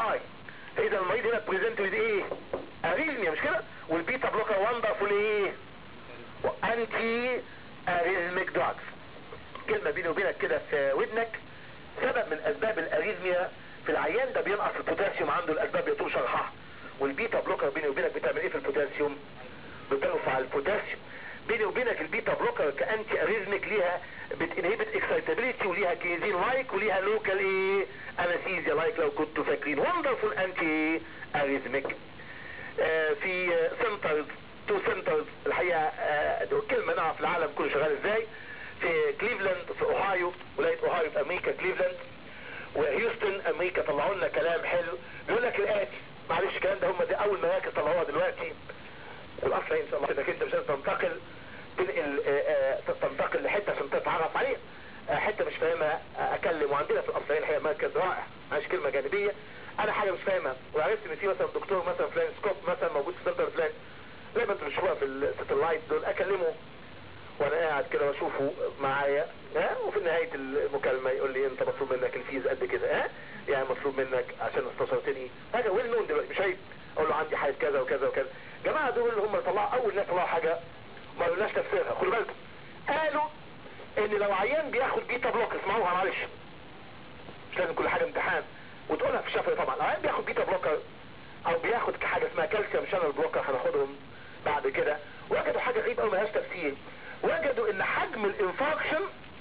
اي اذا المريض هنا بريزنت ويز ايه اريزميا مش كده والبيتا بلوكر وندرفول ايه وانتي اريزميك دراجز كلمه بيني وبينك كده في ودنك سبب من اسباب الاريزميا في العيان ده بينقص البوتاسيوم عنده الاسباب يطول شرحها والبيتا بلوكر بيني وبينك بتعمل ايه في البوتاسيوم بترفع البوتاسيوم بيني وبينك البيتا بلوكر كانتي اريزميك ليها بتنهبت اكسايتابيليتي وليها كيزين لايك وليها لوكال ايه انستيزيا لايك لو كنتوا فاكرين وندرفول انتي اريزميك آه في سنترز تو سنترز الحقيقه آه كلمه نعرف العالم كله شغال ازاي في كليفلاند في اوهايو ولايه اوهايو في امريكا كليفلاند وهيوستن امريكا طلعوا لنا كلام حلو بيقول لك الاتي معلش الكلام ده هم دي اول مراكز طلعوها دلوقتي والاصل ان شاء الله انك انت مش لازم تنتقل تنقل آآ آآ تنتقل لحته عشان تتعرف عليها حته مش فاهمها اكلم وعندنا في الاصلين الحقيقه مركز رائع معلش كلمه جانبيه انا حاجه مش فاهمها وعرفت ان في مثلا دكتور مثلا فلان سكوب مثلا موجود في سنتر فلان زي ما انتوا بتشوفوها في الساتلايت دول اكلمه وانا قاعد كده واشوفه معايا ها وفي نهاية المكالمة يقول لي انت مطلوب منك الفيز قد كده ها يعني مطلوب منك عشان استشرتني حاجة ويل نون دلوقتي مش عيب اقول له عندي حاجة كذا وكذا وكذا جماعة دول اللي هم طلعوا اول ناس طلعوا حاجة ما قلناش تفسيرها خدوا بالكم قالوا ان لو عيان بياخد بيتا بلوك اسمعوها معلش مش لازم كل حاجة امتحان وتقولها في الشفري طبعا لو عيان بياخد بيتا بلوكر او بياخد حاجة اسمها كالسيوم شانل بلوكر هناخدهم بعد كده وجدوا حاجة غريبة قوي ملهاش تفسير وجدوا ان حجم الانفاكشن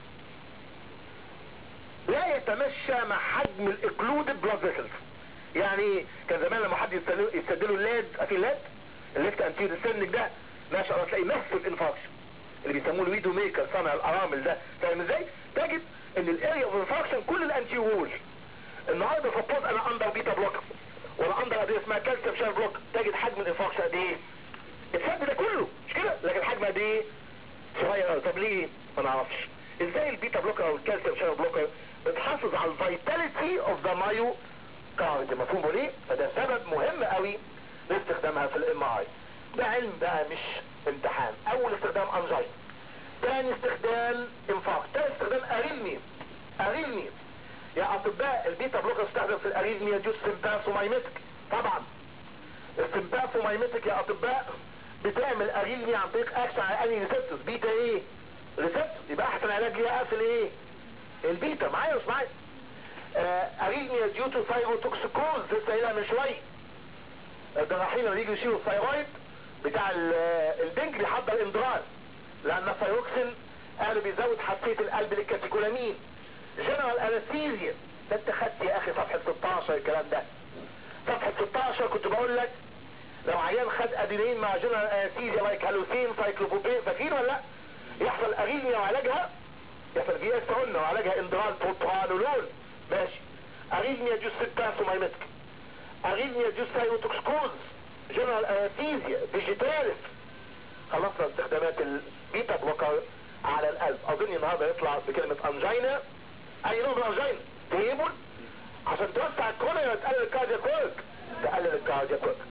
لا يتمشى مع حجم الاكلودد بلاد فيسلز يعني كان زمان لما حد يستدلوا اللاد في اللاد الليفت انتير السنك ده ما شاء الله تلاقي ماسف انفاكشن اللي بيسموه الويدو ميكر صنع الارامل ده فاهم ازاي؟ تجد ان الاريا اوف انفاكشن كل الانتي وول النهارده سبوز انا اندر بيتا بلوك ولا اندر قضيه اسمها كالسيوم شان بلوك تجد حجم الانفاكشن قد ايه؟ السد ده كله مش كده؟ لكن حجم قد ايه؟ صغير قوي طب ليه؟ ما نعرفش ازاي البيتا بلوكر او الكالسيوم شان بلوكر بتحافظ على الفيتاليتي اوف ذا مايو كارد مفهوم ليه؟ فده سبب مهم قوي لاستخدامها في الام اي ده علم بقى مش امتحان اول استخدام انجاين ثاني استخدام انفاق ثالث استخدام اريزميا اريزميا يا اطباء البيتا بلوكر استخدم في الاريزميا جوز سمباسومايمتك طبعا السمباسومايمتك يا اطباء بتعمل اريزميا عن طريق اكشن على انهي ريسبتورز بيتا ايه ريسبتور يبقى احسن علاج ليها اقفل ايه البيتا معايا مش معايا اريزميا ديو تو ثايروتوكسيكوز لسه قايلها من شويه الجراحين لما يجوا يشيلوا الثايرويد بتاع البنك بيحضر اندرال لان الثايروكسين قالوا بيزود حساسيه القلب للكاتيكولامين جنرال انستيزيا ده انت خدت يا اخي صفحه 16 الكلام ده صفحه 16 كنت بقول لك لو عيان خد ادينين مع جنرال انستيزيا لايك هالوسين سايكلوبوبين فاكرين ولا لا يحصل اريزميا وعلاجها يحصل في اس قلنا وعلاجها اندرال بروبرانولول ماشي اريزميا جوز سباسومايمتك اريزميا جوز ثايروتوكسكوز جنرال انستيزيا فيجيتاليس خلصنا استخدامات البيتا بلوكر على القلب اظن النهارده يطلع بكلمة انجينا اي نوع من الانجينا تيبل عشان توسع الكورنيا تقلل الكاردياك ورك تقلل الكاردياك ورك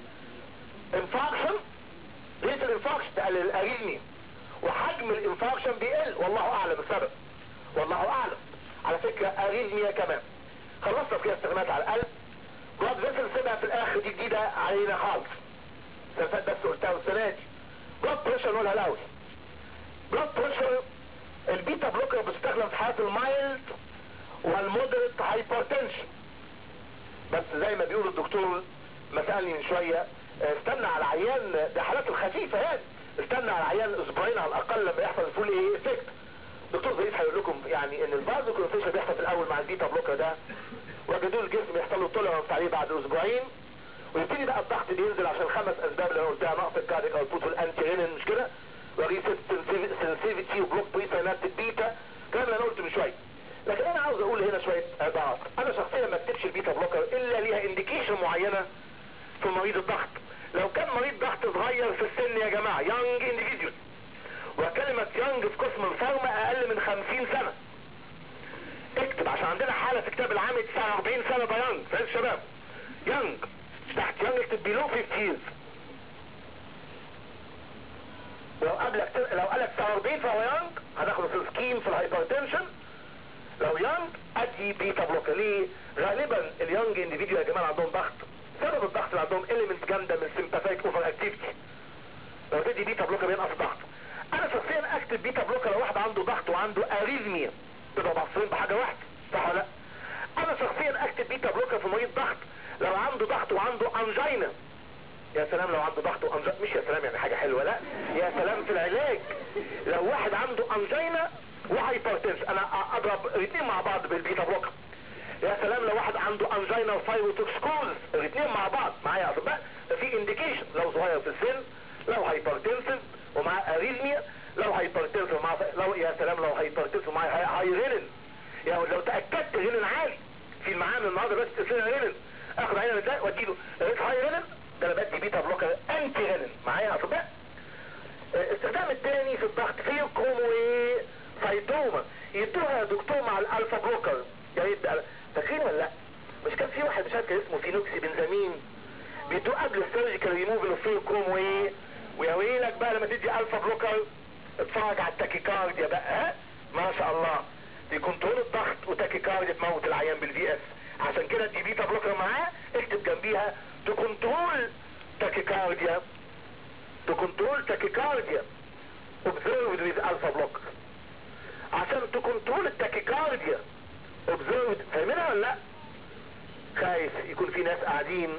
انفاكشن ريت الانفاكشن تقلل الاريزميا وحجم الانفاكشن بيقل والله اعلم السبب والله اعلم على فكرة اريزميا كمان خلصنا كده استخدامات على القلب بلاد فيسل سيبها في الاخر دي جديدة علينا خالص السنة بس قلتها السنة دي بلاد بريشر نقولها الاول بلاد بريشر البيتا بلوكر بتستخدم في حالات المايلد والمودريت هايبرتنشن بس زي ما بيقول الدكتور ما سألني من شوية استنى على عيان ده حالات الخفيفة يعني استنى على عيان اسبوعين على الاقل لما يحصل الفول ايه افكت دكتور ظريف هيقول لكم يعني ان البازو كونفيشن بيحصل في الاول مع البيتا بلوكر ده وجدوا الجسم يحصل له توليرانس عليه بعد اسبوعين ويبتدي بقى الضغط بينزل عشان خمس اسباب اللي انا قلتها نقص الكارديك اوتبوت والانتي رينين مش كده وريست سنسيفيتي وبلوك بري سينابتيك بيتا الكلام اللي انا قلته من شويه لكن انا عاوز اقول هنا شويه عبارات انا شخصيا ما اكتبش البيتا بلوكر الا ليها انديكيشن معينه في مريض الضغط لو كان مريض ضغط صغير في السن يا جماعه يانج انديفيديوال وكلمة يانج في قسم الفارما اقل من 50 سنة اكتب عشان عندنا حالة في كتاب العام 49 سنة ده يانج فاهم الشباب يانج تحت يانج اكتب بيلو 50 years لو قبلك لو قالك 49 فهو يانج هتاخده في السكيم في الهايبرتنشن لو يونج ادي بيتا بلوكر ليه غالبا اليونج انديفيديو يا جماعه عندهم ضغط سبب الضغط اللي عندهم اليمنت جامده من سيمباثيك اوفر اكتيفيتي لو تدي بيتا بلوكر بينقص ضغط انا شخصيا اكتب بيتا بلوكر لو واحد عنده ضغط وعنده اريزميا تبقى محصورين بحاجه واحده صح ولا لا انا شخصيا اكتب بيتا بلوكر في مريض ضغط لو عنده ضغط وعنده انجينا يا سلام لو عنده ضغط وانجينا مش يا سلام يعني حاجه حلوه لا يا سلام في العلاج لو واحد عنده انجينا وهايبرتنس انا اضرب الاثنين مع بعض بالبيتا بلوكر يا سلام لو واحد عنده انجينا وفايروتوكسكوز الاثنين مع بعض معايا اطباء في انديكيشن لو صغير في السن لو هايبرتنسيف ومع اريزميا لو هايبرتنسيف ومع لو يا سلام لو هايبرتنسيف ومع هايرينين يعني لو تاكدت رينين عالي في المعامل النهارده بس تصير رينين اخد عينه ده واديله لقيت هايرينين ده انا بدي بيتا بلوكر انتي رينين معايا اطباء استخدام الثاني في الضغط فيه كرومو ايه سايتوما يدوها يا دكتور مع الالفا بلوكر يا ريت فاكرين ولا لا مش كان في واحد مش عارف اسمه فينوكسي بنزامين بيدوه قبل السيرجيكال ريموفل فيه كرومو ايه ويا ويلك بقى لما تدي الفا بلوكر اتفرج على التاكيكارديا بقى ها ما شاء الله دي كنترول الضغط وتاكيكارديا تموت العيان بالفي اس عشان كده دي بيتا بلوكر معاه اكتب جنبيها تو كنترول تاكيكارديا تو كنترول تاكيكارديا observed with alpha blocker عشان تو كنترول التاكيكارديا observed فاهمينها ولا لا؟ خايف يكون في ناس قاعدين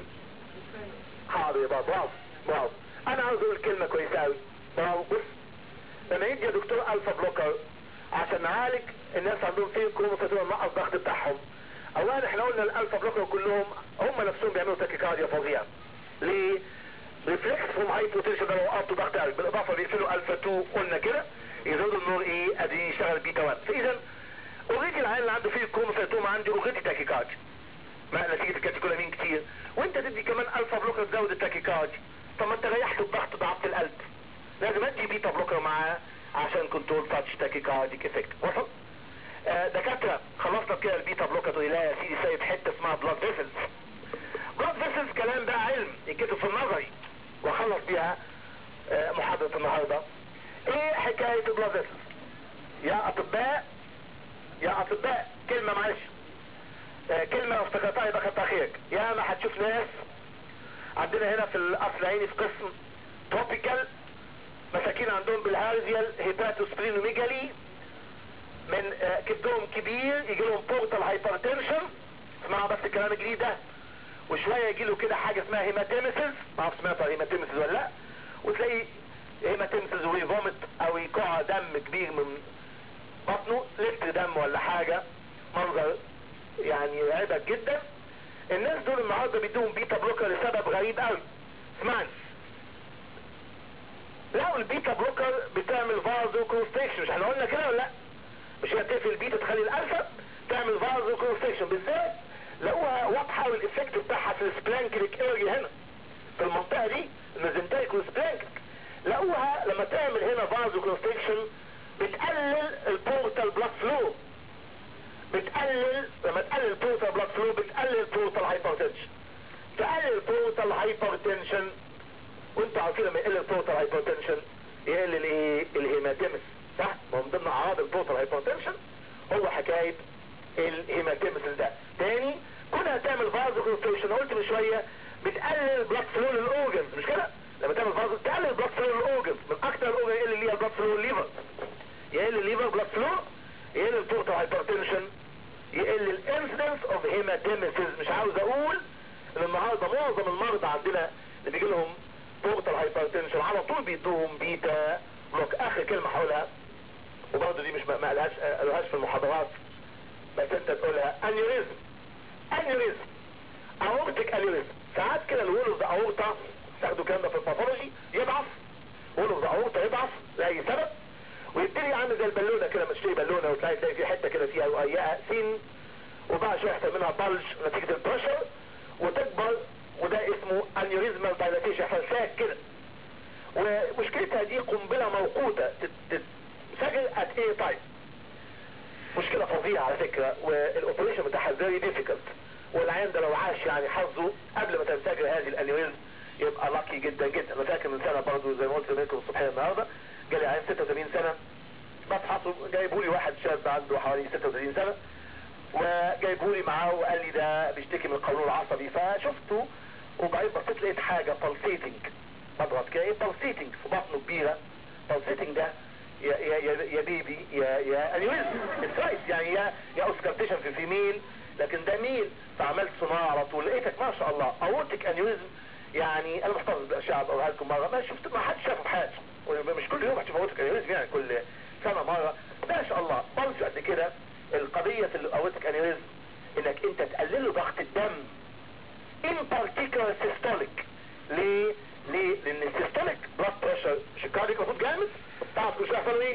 حاضر يبقى برافو برافو انا عاوز اقول كلمه كويسه قوي برافو بص لما يدي يا دكتور الفا بلوكر عشان نعالج الناس عندهم فيه كروموساتور نقص الضغط بتاعهم اولا احنا قلنا الالفا بلوكر كلهم هم نفسهم بيعملوا تاكيكارديا فظيعه ليه؟ ريفلكس فروم هاي بوتنشال ده لو وقفتوا ضغط قوي بالاضافه بيقفلوا الفا 2 قلنا كده يزودوا النور ايه ادي يشتغل بيتا 1 فاذا اوريدي العيان اللي عنده فيه كروموساتوم عندي اوريدي تاكيكارديا ما نتيجه الكاتيكولامين كتير وانت تدي كمان الفا بلوكر تزود التاكيكارديا طب ما انت ريحت الضغط ضعفت القلب لازم ادي بيتا بلوكر معاه عشان كنترول تاتش تاكيكارديك افكت وصل آه دكاتره خلصنا كده البيتا بلوكر تقول لا يا سيدي سايب حته اسمها بلاد فيسلز بلاد فيسلز كلام بقى علم يتكتب في النظري واخلص بيها آه محاضره النهارده ايه حكايه البلاد فيسلز يا اطباء يا اطباء كلمه معلش آه كلمه لو افتكرتها يبقى كتر خيرك يا ما هتشوف ناس عندنا هنا في القصر العيني في قسم توبيكال مساكين عندهم بالهارزيال هيباتوسبرينوميجالي من آه كبدهم كبير يجي لهم بورتال هايبرتنشن اسمعوا بس الكلام الجديد ده وشويه يجي له كده حاجه اسمها هيماتيمسز ما اعرفش سمعت هيماتيمسز ولا لا وتلاقي هيماتيمسز ويفومت او يقع دم كبير من بطنه لتر دم ولا حاجه منظر يعني يرعبك جدا الناس دول النهارده بيدوهم بيتا بلوكر لسبب غريب قوي اسمعني لو البيتا بلوكر بتعمل فازو كونستريكشن مش احنا قلنا كده ولا لا مش هي تقفل البيتا تخلي الالفا تعمل فازو كونستريكشن بالذات لقوها واضحه والافكت بتاعها في السبلانكريك اري هنا في المنطقه دي الميزنتريك والسبلانكريك لقوها لما تعمل هنا فازو كونستريكشن بتقلل البورتال بلاد فلو بتقلل لما تقلل البورتال بلاد فلو بتقلل البورتال هايبرتنشن تقلل البورتال هايبرتنشن وانتوا عارفين لما يقل البورتال هايبرتنشن يقل الايه الهيماتيمس صح ما هو من ضمن اعراض البورتال هايبرتنشن هو حكايه الهيماتيمس ده تاني كونها تعمل فازو كونستريشن قلت من شويه بتقلل البلاد فلو للاورجنز مش كده لما تعمل فازو تقلل البلاد فلو للاورجنز من اكتر الاورجن يقل ليها البلاد فلو الليفر يقل الليفر بلاد فلو يقل البورتال هايبرتنشن يقل الانسيدنس اوف هيماتيمسز مش عاوز اقول ان النهارده معظم المرضى عندنا اللي بيجي لهم بورتال هايبرتنشن على طول بيدوهم بيتا بلوك اخر كلمه هقولها وبرضه دي مش ما قالهاش قالوهاش في المحاضرات بس انت تقولها انيوريزم انيوريزم اورتيك انيوريزم ساعات كده الول اوف ذا اورتا تاخدوا الكلام ده في الباثولوجي يضعف وول اوف ذا اورتا يضعف لاي سبب ويبتدي يعمل زي البالونه كده مش تلاقي بالونه وتلاقي تلاقي في حته كده فيها رقيقه سين وبعد شويه يحصل منها بلج نتيجه البريشر وتكبر وده اسمه انيوريزمال دايلاتيشن يحصل ساك كده ومشكلتها دي قنبله موقوته تتسجل ات اي تايم مشكله فظيعه على فكره والاوبريشن بتاعها فيري ديفيكلت والعيان ده لو عاش يعني حظه قبل ما تنفجر هذه الانيوريزم يبقى لاكي جدا جدا انا فاكر من سنه برضه زي ما قلت لكم الصبحيه النهارده جالي عيان 86 سنه بفحصه جايبوا لي واحد شاب عنده حوالي 36 سنه وجايبه لي معاه وقال لي ده بيشتكي من القولون العصبي فشفته وبعدين بصيت لقيت حاجه بلسيتنج بضغط كده ايه بلسيتنج في بطنه كبيره بلسيتنج ده يا يا يا, يا بيبي يا يا انيوريزم السايت يعني يا يا اوسكارتيشن في فيميل لكن ده ميل فعملت صناعه على طول لقيتك ما شاء الله اورتك انيوريزم يعني انا محتفظ بالاشعه بقولها لكم مره ما شفت ما حدش شافه في حياته مش كل يوم هتشوف اورتك انيوريزم يعني كل سنه مره ما شاء الله بلج قد كده القضيه في الاورتك انيوريزم انك انت تقلله ضغط الدم in particular systolic ليه؟ ليه؟ لان السيستوليك بلاد بريشر شكاريك المفروض جامد تعرف كل شويه يحصل ايه؟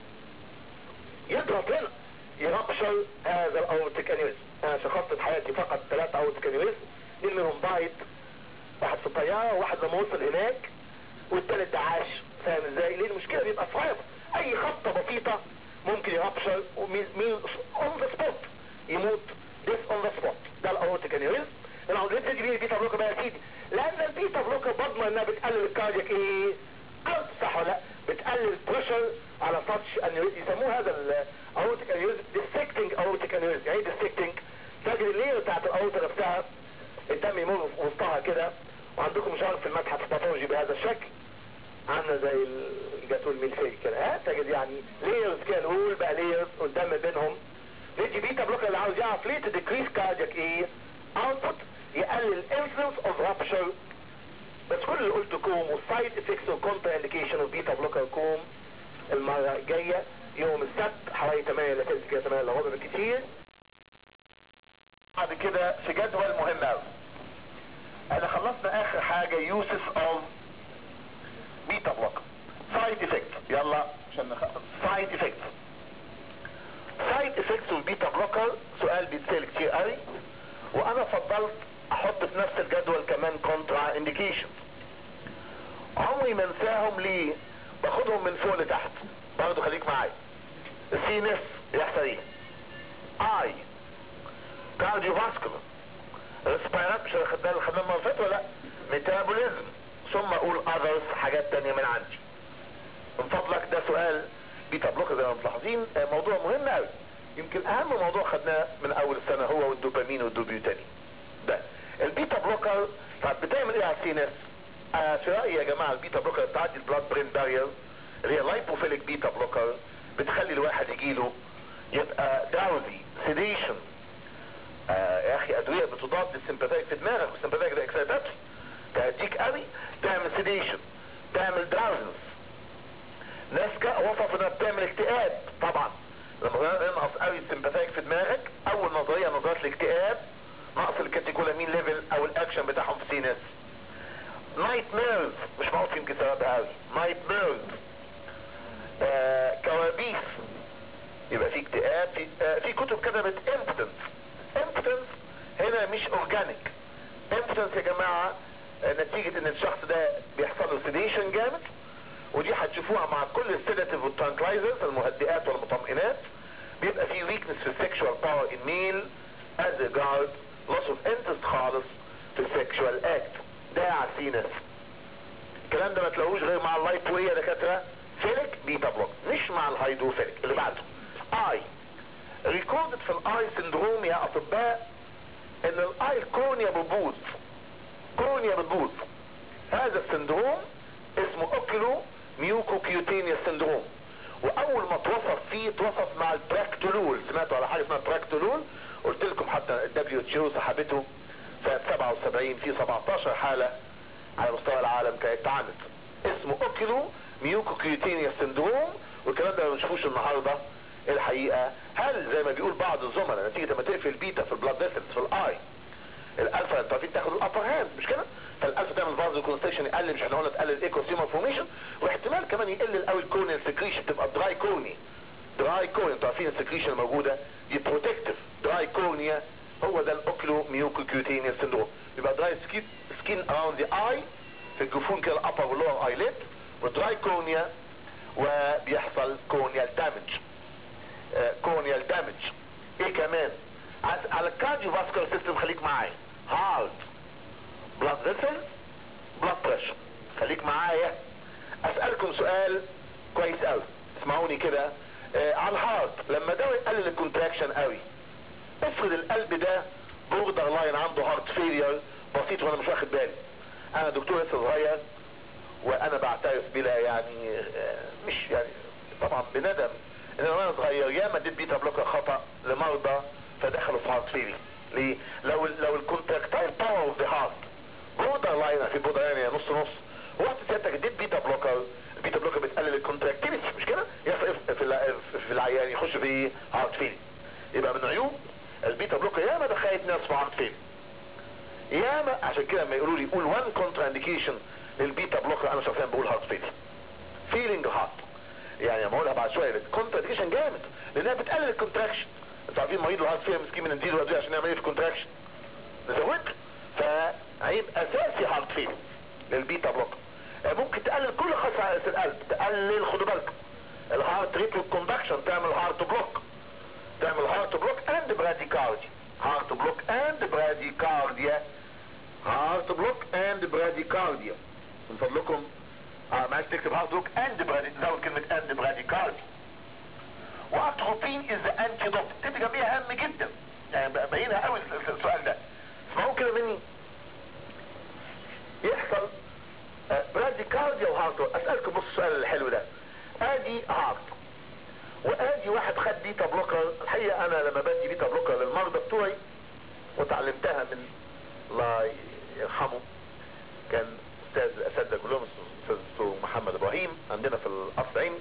يضغط هنا يربشر هذا الاورتيك انيوريزم انا شخصت في حياتي فقط ثلاثة اورتيك انيوريزم اثنين منهم بايت واحد في الطيارة وواحد لما وصل هناك والثالث دعاش فاهم ازاي؟ ليه المشكلة بيبقى صعب اي خبطة بسيطة ممكن يربشر ومين اون ذا سبوت يموت this on the spot ده الاورتيك انيوريزم لو جبت تجيب البيتا بلوكر بقى يا سيدي لان البيتا بلوكر بضمن انها بتقلل الكاردياك ايه اوت صح ولا لا بتقلل بريشر على تاتش انيوريزم يسموه هذا الاورتيك انيوريزم ديستكتنج اورتيك انيوريزم يعني ديستكتنج تجري الليل بتاعت الاورتا نفسها الدم يمر في وسطها كده وعندكم مش عارف في المتحف باثولوجي بهذا الشكل عامله زي الجاتو الميلفي كده ها تجد يعني ليرز كده الهول بقى ليرز والدم بينهم نيجي بيتا بلوكر اللي عاوز يعرف ليه تديكريس كاردياك ايه اوتبوت يقلل influence of rupture بس كل اللي قلته كوم والسايد افكتس والكونتر انديكيشن والبيتا بلوكر كوم المرة الجاية يوم السبت حوالي 8 الا تلت كده 8 الا ربع بالكتير بعد كده في جدول مهم قوي احنا خلصنا اخر حاجة يوسف اوف بيتا بلوكر سايد افكت يلا عشان نخلص سايد افكت سايد افكتس والبيتا بلوكر سؤال بيتسال كتير قوي وانا فضلت احط في نفس الجدول كمان كونترا انديكيشن عمري ما انساهم ليه باخدهم من فوق لتحت برضه خليك معايا سي نس يحصل ايه اي كارديو فاسكولار ريسبيرات مش خدناها اللي خدناها المره اللي فاتت ولا لا ميتابوليزم ثم اقول اذرز حاجات تانية من عندي من فضلك ده سؤال بيتا بلوكر زي ما ملاحظين موضوع مهم قوي يمكن اهم موضوع خدناه من اول السنه هو والدوبامين والدوبيوتانين ده البيتا بلوكر طب بتعمل ايه على السي نس آه في رايي يا جماعه البيتا بلوكر بتعدي البلاد برين بارير اللي هي لايبوفيليك بيتا بلوكر بتخلي الواحد يجيله يبقى داوزي سيديشن آه يا اخي ادويه بتضاد السمباثيك في دماغك والسمباثيك ده اكسايتاتري تهديك قوي تعمل سيديشن تعمل داوزنس ناس وصف انها بتعمل اكتئاب طبعا لما ينقص قوي السمباثيك في دماغك اول نظريه نظريه الاكتئاب نقص الكاتيكولامين ليفل او الاكشن بتاعهم في سينس نايت ميرز مش معروف يمكن سببها قوي نايت ميرز آه كوابيس يبقى في اكتئاب في, آه في كتب كتبت امبتنس امبتنس هنا مش اورجانيك امبتنس يا جماعه آه نتيجه ان الشخص ده بيحصل له سيديشن جامد ودي هتشوفوها مع كل السيداتيف والترانكلايزرز المهدئات والمطمئنات بيبقى في ويكنس في السكشوال باور ان ميل از ريجارد loss of interest خالص في السكشوال اكت ده على السينس الكلام ده ما تلاقوش غير مع اللايت وي يا دكاتره فيلك بيتا بلوك مش مع الهيدروفيلك اللي بعده اي ريكوردد في الاي سندروم يا اطباء ان الاي كورنيا بتبوظ كورنيا بتبوظ هذا السندروم اسمه اوكيلو ميوكوكيوتينيا سندروم واول ما توصف فيه توصف مع البراكتولول سمعتوا على حاجه اسمها براكتولول قلت لكم حتى الدبليو اتش او سحبته سنه 77 في 17 حاله على مستوى العالم كانت اتعملت اسمه اوكيلو ميوكوكيوتينيا سندروم والكلام ده ما بنشوفوش النهارده الحقيقه هل زي ما بيقول بعض الزملاء نتيجه ما تقفل بيتا في البلاد فيسلز في الاي الالفا انتوا عارفين تاخد الابر هاند مش كده فالالفا تعمل فازو كونستيشن يقلل مش احنا قلنا تقلل الايكوسيما فورميشن واحتمال كمان يقلل قوي الكورنيا سكريشن تبقى دراي كورني دراي كورنيا انتوا عارفين السكريشن الموجوده دي بروتكتيف دراي كورنيا هو ده الاوكلو ميوكوكيوتينيا سندروم يبقى دراي سكين سكين اراوند ذا اي في الجفون كده الابر واللور اي ليد ودراي كورنيا وبيحصل كورنيال دامج كورنيال دامج ايه كمان على الكارديو فاسكولار سيستم خليك معايا هارت بلاد فيسل بلاد بريشر خليك معايا اسالكم سؤال كويس قوي اسمعوني كده آه على الهارت لما ده يقلل الكونتراكشن قوي افرض القلب ده بوردر لاين عنده هارت فيلير بسيط وانا مش واخد بالي انا دكتور لسه صغير وانا بعترف بلا يعني آه، مش يعني طبعا بندم ان انا وانا صغير ياما اديت بيتا بلوكر خطا لمرضى فدخلوا في هارت فيلير ليه؟ لو ال لو الكونتراكتايل باور اوف ذا هارت بوردر لاين في بوردر لاين يعني نص نص وقت سيادتك اديت بيتا بلوكر البيتا بلوكر بتقلل الكونتراكتيفيتي مش كده؟ يحصل في الع- في العيان يخش في هارت فيلير يبقى من عيوب البيتا بلوكر ياما دخلت ناس في هارت فيلير ياما عشان كده لما يقولوا لي قول وان كونترا انديكيشن للبيتا بلوكر انا شخصيا بقول هارت فيلير فيلينج هارت يعني لما اقولها بعد شويه الكونترا انديكيشن جامد لانها بتقلل الكونتراكشن انتوا عارفين مريض الهارت فيلير مسكين من نديله ادويه عشان يعمل ايه في الكونتراكشن نزود فعيب اساسي هارت فيلير للبيتا بلوكر آه، ممكن تقلل كل خصائص القلب تقلل خدوا بالكم الهارت ريت والكوندكشن تعمل هارت بلوك تعمل هارت بلوك اند براديكارديا هارت بلوك اند براديكارديا هارت بلوك اند براديكارديا من فضلكم اه معلش تكتب هارت بلوك اند برادي زود كلمة اند براديكارديا واتروبين از ذا انتيدوت دي جنبيها اهم جدا يعني باينها قوي السؤال ده اسمعوا كده مني يحصل آه، براديكارديا وهارت اسالكم بص السؤال الحلو ده ادي هارت وادي واحد خد بيتا بلوكر الحقيقه انا لما بدي بيتا بلوكر للمرضى بتوعي وتعلمتها من الله يرحمه كان استاذ اساتذه كلهم استاذ دكتور محمد ابراهيم عندنا في القصر العيني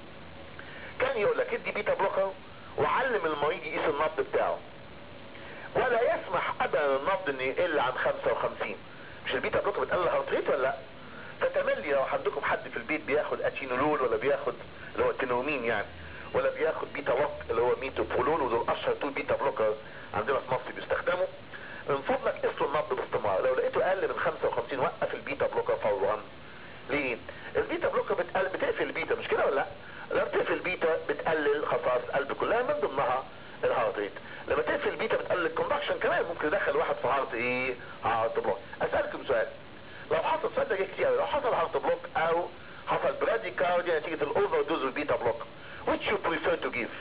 كان يقول لك ادي بيتا بلوكر وعلم المريض يقيس النبض بتاعه ولا يسمح ابدا النبض ان يقل عن 55 مش البيتا بلوكر بتقلل الهارت ريت ولا لا فتملي لو عندكم حد في البيت بياخد اتشينولول ولا بياخد اللي هو التنومين يعني ولا بياخد بيتا لوك اللي هو ميتوبولول ودول اشهر تو بيتا بلوكر عندنا في مصر بيستخدموا من فضلك قيسوا النبض باستمرار لو لقيته اقل من 55 وقف البيتا بلوكر فورا ليه؟ البيتا بلوكر بتقل... بتقفل البيتا مش كده ولا لا؟ لما بتقفل البيتا بتقلل خصائص القلب كلها من ضمنها الهارت ريت لما تقفل البيتا بتقلل الكوندكشن كمان ممكن يدخل واحد في هارت ايه؟ هارت بلوك اسالكم سؤال لو حصل سؤال ده جه كتير أوي، لو حصل هارت بلوك او حصل براديكارديا نتيجه الاوفر دوز البيتا بلوك which you prefer to give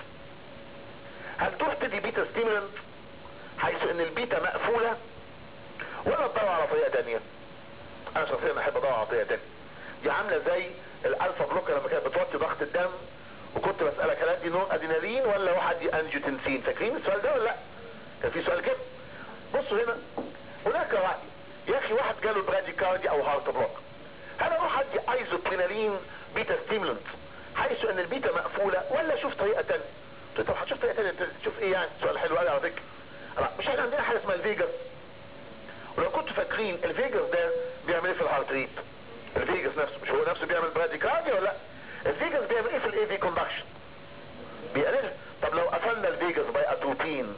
هل تروح تدي بيتا ستيمولنت حيث ان البيتا مقفوله ولا تدور على طريقه تانية انا شخصيا احب ادور على طريقه تانية دي عامله زي الالفا بلوكر لما كانت بتوطي ضغط الدم وكنت بسالك هل ادي نور ادينالين ولا واحد دي انجيوتنسين فاكرين السؤال ده ولا لا كان في سؤال كده بصوا هنا هناك راي يا اخي واحد جاله براديكاردي او هارت بلوك هل اروح ادي ايزوبرينالين بيتا ستيمولنت حيث ان البيتا مقفوله ولا اشوف طريقه تانية قلت له طب هتشوف طريقه تانية تشوف ايه يعني سؤال حلو قوي على فكره لا، مش احنا عندنا حاجه اسمها الفيجاس ولو كنتوا فاكرين الفيجاس ده بيعمل ايه في الهارت ريت الفيجاس نفسه مش هو نفسه بيعمل براديكارديا ولا لا الفيجاس بيعمل ايه في الاي في كوندكشن بيقللها طب لو قفلنا الفيجاس باي اتروبين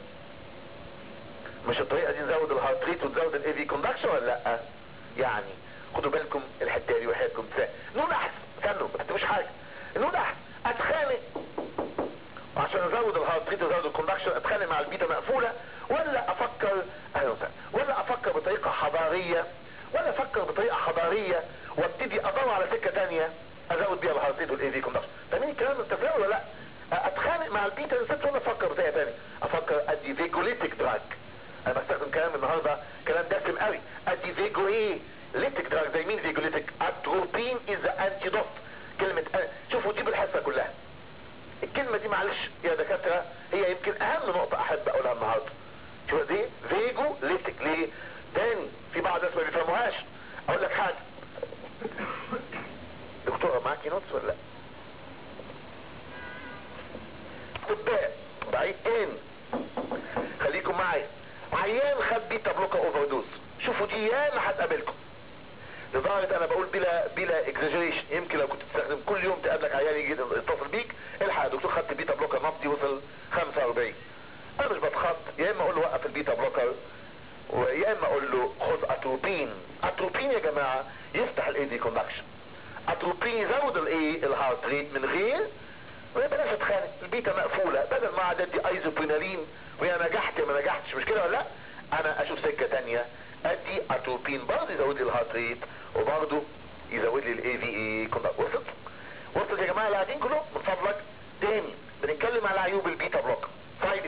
مش الطريقه دي نزود الهارت ريت وتزود الاي في كوندكشن ولا لا يعني خدوا بالكم الحته دي وحياتكم ازاي نقول احسن استنوا ما تكتبوش حاجه نقول احسن اتخانق وعشان ازود الهارت ريت وازود الكوندكشن اتخانق مع البيتا مقفوله ولا افكر اهلا وسهلا ولا افكر بطريقه حضاريه ولا افكر بطريقه حضاريه وابتدي ادور على سكه تانية ازود بيها الهارت ريت والاي في كوندكشن فاهمين الكلام التفاعل ولا لا اتخانق مع البيتا ريسبتور ولا افكر بطريقه تانية افكر ادي فيجوليتيك دراج انا بستخدم كلام النهارده كلام دسم قوي ادي فيجو ايه ليتك دراج زي مين فيجوليتيك اتروبين از انتيدوت كلمه أ- شوفوا دي بالحصه كلها الكلمة دي معلش يا دكاترة هي يمكن اهم نقطة احب اقولها النهاردة شو دي فيجو ليتك ليه تاني في بعض الناس ما بيفهموهاش اقول لك حاجة دكتورة معاكي نوتس ولا لا اطباء بعيد تاني خليكم معايا عيان خد بيتا بلوكا اوفر دوز شوفوا دي ياما هتقابلكم لدرجة انا بقول بلا بلا اكزاجريشن يمكن لو كنت تستخدم كل يوم تقابلك عيان يجي يتصل بيك الحق يا دكتور خدت بيتا بلوكر نبضي وصل 45 انا مش بتخط يا اما اقول له وقف البيتا بلوكر ويا اما اقول له خد اتروبين اتروبين يا جماعة يفتح الاي دي كوندكشن اتروبين يزود الايه الهارت ريت من غير ويا بلاش اتخانق البيتا مقفولة بدل ما قعدت دي ايزوبرينالين ويا نجحت ما نجحتش مش كده ولا لا انا اشوف سكة تانية ادي اتروبين برضه يزود لي الهارت ريت وبرضه يزود لي الاي في اي كوندكشن وصلت وصلت يا جماعة اللي قاعدين كلهم من فضلك تاني بنتكلم على عيوب البيتا بلوك سايد افكت قلنا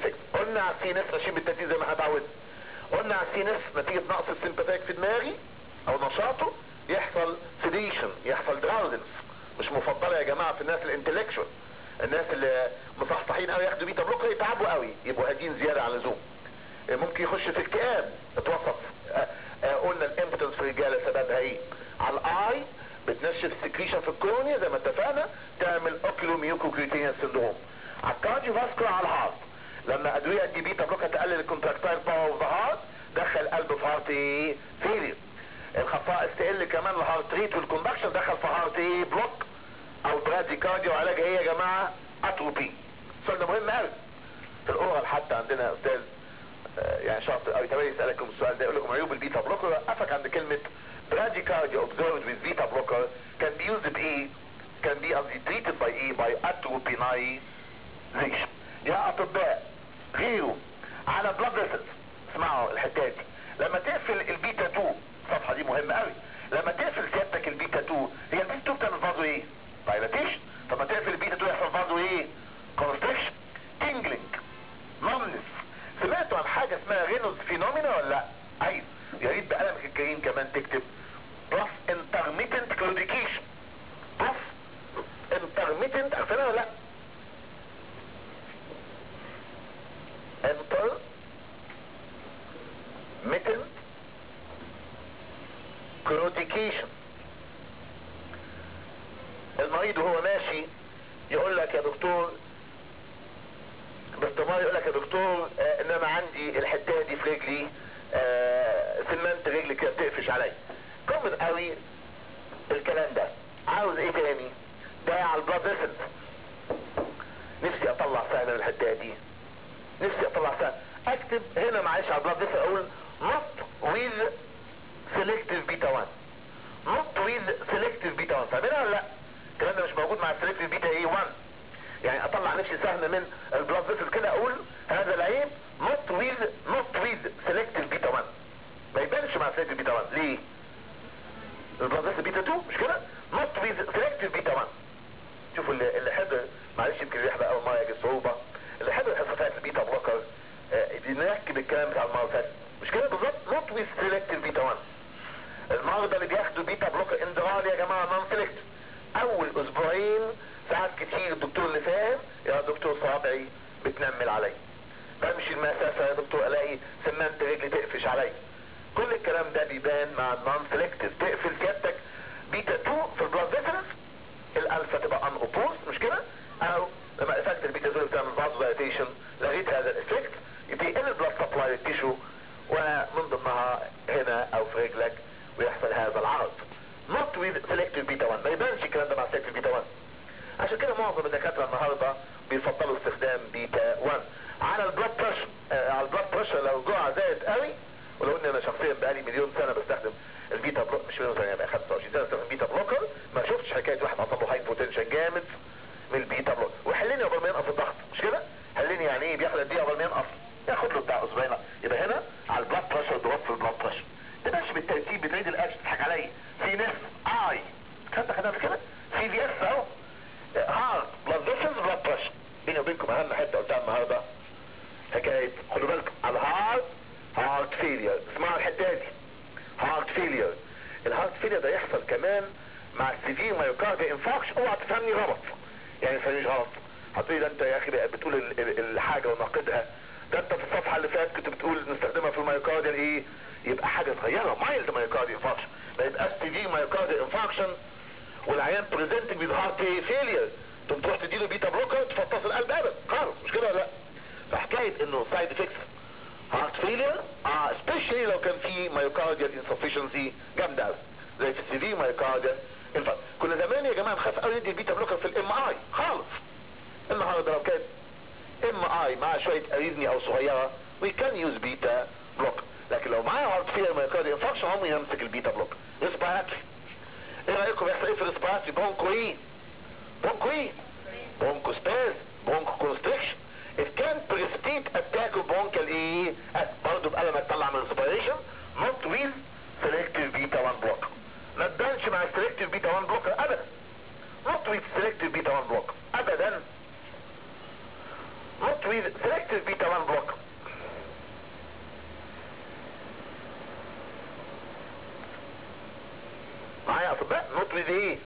قلنا على السينس ماشيين بالترتيب زي ما احنا اتعودنا قلنا على السينس نتيجة نقص السمباتيك في دماغي او نشاطه يحصل سيديشن يحصل دراوزنس مش مفضلة يا جماعة في الناس الانتلكشوال الناس اللي مصحصحين قوي ياخدوا بيتا بلوكر يتعبوا قوي يبقوا هادين زيادة عن اللزوم ممكن يخش في اكتئاب اتوصف آه، آه، قلنا الامبتنس في الرجالة سببها ايه على الاي بتنشف السكريشن في الكورنيا زي ما اتفقنا تعمل اوكيلو ميوكوكريتينيا سندروم على الكارديو فاسكولار على الهارت لما ادويه ادي بيتا بلوكر تقلل الكونتراكتايل باور اوف ذا هارت دخل قلب في هارت ايه فيلير الخصائص تقل كمان الهارت ريت والكوندكشن دخل في هارت ايه بلوك او براديكارديا وعلاج ايه يا جماعه اتروبي السؤال ده مهم قوي في الاورال حتى عندنا استاذ آه، يعني شاطر قوي تمام يسالكم السؤال ده يقول لكم عيوب البيتا بلوكر وقفك عند كلمه bradycardia observed with beta blocker can be used بايه can be قصدي treated by ايه by atropinization يا اطباء غيره على blood vessels اسمعوا الحكايه دي لما تقفل البيتا 2 الصفحه دي مهمه قوي لما تقفل سيادتك البيتا 2 هي البيتا 2 بتعمل برضه ايه دايلاتيشن طب ما تقفل البيتا 2 يحصل برضه ايه كونستريكشن تنجلينج نمنس سمعتوا عن حاجه اسمها رينوز فينومينا ولا لا ايوه يا ريت بقلمك الكريم كمان تكتب بلس انترميتنت كلوديكيشن بلس انترميتنت عارفينها ولا لا انتر ميتن كلوديكيشن المريض وهو ماشي يقول لك يا دكتور باستمرار يقول لك يا دكتور آه ان انا عندي الحته دي في رجلي آه سمنت رجلي كده بتقفش عليا كومن قوي الكلام ده عاوز ايه تاني ده على البلاد فيسلز نفسي اطلع سهل من الحته دي نفسي اطلع سهل اكتب هنا معلش على البلاد فيسل اقول not with selective beta 1 not with selective beta 1 فاهمينها ولا لا الكلام ده مش موجود مع السلكتيف بيتا اي 1 يعني اطلع نفسي سهم من البلاد فيسل كده اقول هذا العيب not with not with selective beta 1 ما يبانش مع selective بيتا 1 ليه؟ البلاد فيسل بيتا 2 مش كده؟ not with selective بيتا 1 شوفوا اللي, اللي حضر معلش يمكن يحضر اول مره يجي صعوبه اللي حضر الحصه بتاعت البيتا بلوكر آه بنركب الكلام بتاع المره اللي فاتت مش كده بالظبط not with selective بيتا 1 المرضى اللي بياخدوا بيتا بلوكر اندرال يا جماعه نون سيلكتيف اول اسبوعين ساعات كتير الدكتور اللي فاهم يا دكتور صابعي بتنمل علي بمشي المسافه يا دكتور الاقي سمنت رجلي تقفش علي كل الكلام ده بيبان مع النون سيلكتيف تقفل سيادتك بيتا 2 في البلاد فيسلز الالفا تبقى ان اوبوست مش كده او لما قفلت البيتا 2 بتعمل فازو دايليتيشن لغيت هذا الافكت يبتدي يقل البلاد سبلاي للتيشو ومن ضمنها هنا او في رجلك ويحصل هذا العرض not with selective beta 1 ما يبانش الكلام ده مع selective beta 1 عشان كده معظم الدكاتره النهارده بيفضلوا استخدام بيتا 1 على البلاد بريشر آه على البلاد بريشر لو الجرعه زادت قوي ولو ان انا شخصيا بقالي مليون سنه بستخدم البيتا بلوك مش مليون سنه بقى 25 سنه بستخدم بيتا بلوكر ما شفتش حكايه واحد حصل له هايبوتنشن جامد من البيتا بلوك وحلني قبل ما ينقص الضغط مش كده؟ حلني يعني ايه بياخد قد ايه قبل ما ينقص؟ ياخد له بتاع اسبوعين يبقى هنا على البلاد بريشر دروب في البلاد بريشر تمشي بالترتيب بتعيد الاكس تضحك عليا سي نس اي خدت خدها قبل كده سي في اس اهو هارت بلاد فيسلز بلاد بريشر بيني وبينكم اهم حته قلتها النهارده حكايه خدوا بالكم الهارت هارت فيلير اسمعوا الحته دي هارت فيلير الهارت فيلير ده يحصل كمان مع السيفير مايوكارديا انفاركش اوعى تفهمني غلط يعني تفهمنيش غلط هتقولي ده انت يا اخي بقى بتقول ال- ال- الحاجه وناقدها ده انت في الصفحه اللي فاتت كنت بتقول نستخدمها في المايوكارديا ايه يبقى حاجه صغيره مايلد مايوكارديا انفاركشن ما يبقاش سيفير مايوكارديا انفاركشن والعيان بريزنتنج ويز هارت فيلير تقوم تروح تديله بيتا بلوكر تفطس القلب ابدا خالص مش كده ولا لا فحكايه انه سايد افكتس هارت فيلير اه سبيشالي لو كان في مايوكارديال انسفشنسي جامده قوي زي في السيفير مايوكارديال انفاركت كنا زمان يا جماعه نخاف قوي ندي البيتا بلوكر في الام اي خالص النهارده لو كانت ام اي مع شويه اريزمي او صغيره وي كان يوز بيتا بلوك لكن لو معايا هارت فيلير مايوكارديال انفاركشن عمري همسك البيتا بلوك ريسبيراتري ايه رايكم يحصل ايه في الريسبيراتري برونكو ايه برونكو ايه برونكو سباز برونكو كونستريكشن it can precipitate attack of bronchial ايه برضه بقى لما تطلع من الريسبيريشن not with selective beta 1 blocker ما تبانش مع selective beta 1 blocker ابدا not with selective beta 1 blocker ابدا not with selective beta 1 blocker اصل بقى نوت ويز ايه